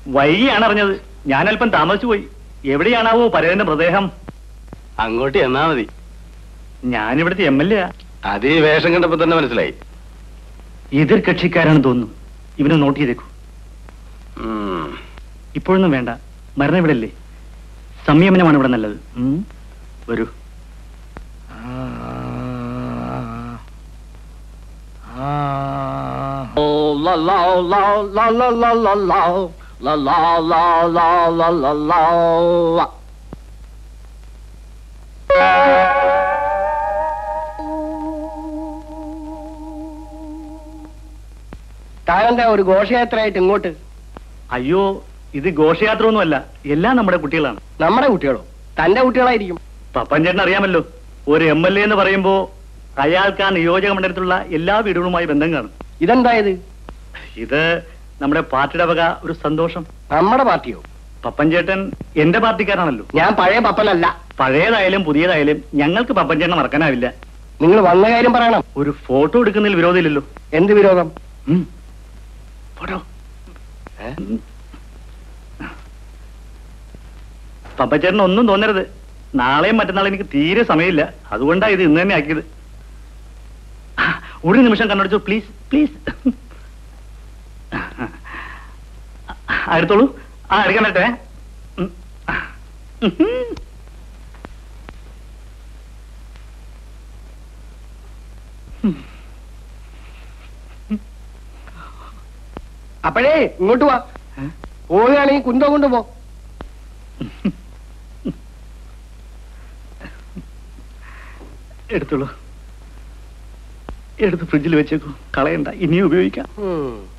വൈകിയാണ് അറിഞ്ഞത് ഞാൻ അല്പം താമസിച്ചു പോയി എവിടെയാണാവോ പരേതന്റെ മൃതദേഹം അങ്ങോട്ട് എന്നാ മതി ഞാനിവിടുത്തെ എം എൽ എ അത് ഈ വേഷം കണ്ടപ്പോ തന്നെ മനസ്സിലായി എതിർ കക്ഷിക്കാരാണെന്ന് തോന്നുന്നു ഇവനെ നോട്ട് ചെയ്തേക്കൂ ഉം. ഇപ്പോഴൊന്നും വേണ്ട മരണം ഇവിടെ അല്ലേ സംയമനമാണ് ഇവിടെ നല്ലത് ഉം? വരൂ la la la la la la la la la la la la la la la താനെന്താ ഒരു ഘോഷയാത്രയായിട്ട് ഇങ്ങോട്ട് അയ്യോ ഇത് ഘോഷയാത്ര ഒന്നുമല്ല എല്ലാം നമ്മുടെ കുട്ടികളാണ് നമ്മുടെ കുട്ടികളോ തന്റെ കുട്ടികളായിരിക്കും പപ്പൻ ചേട്ടൻ അറിയാമല്ലോ ഒരു എം എൽ എ എന്ന് പറയുമ്പോ അയാൾക്ക് ആ നിയോജക മണ്ഡലത്തിലുള്ള എല്ലാ വീടുകളുമായി ബന്ധം കാണും ഇതെന്താ ഇത് ഇത് നമ്മുടെ പാർട്ടിയുടെ വക ഒരു സന്തോഷം നമ്മുടെ പാർട്ടിയോ പപ്പൻ ചേട്ടൻ എന്റെ പാർട്ടിക്കാരാണല്ലോ ഞാൻ പഴയ പപ്പനല്ല പഴയതായാലും പുതിയതായാലും ഞങ്ങൾക്ക് പപ്പൻ ചേട്ടനെ മറക്കാനാവില്ല നിങ്ങൾ വന്ന കാര്യം പറയണം ഒരു ഫോട്ടോ എടുക്കുന്നതിൽ വിരോധമില്ലല്ലോ എന്ത് വിരോധം ഉം. ഫോട്ടോ ഏ? പപ്പച്ചേട്ടന് ഒന്നും തോന്നരുത് നാളെയും മറ്റന്നാളും എനിക്ക് തീരെ സമയമില്ല അതുകൊണ്ടാ ഇത് ഇന്ന് തന്നെ ആക്കിയത് ആ, ഒരു നിമിഷം കണ്ണടച്ചു പ്ലീസ് പ്ലീസ് അടുത്തോളൂ ആ എടുക്കണ്ടേ അപ്പോഴേ ഇങ്ങോട്ട് വാ ഏ? പോവുകയാണെങ്കിൽ കുന്തോ കൊണ്ട് പോ എടുത്തോളൂ എടുത്ത് ഫ്രിഡ്ജിൽ വെച്ചേക്കൂ കളയണ്ട ഇനിയും ഉപയോഗിക്കാം ഉം.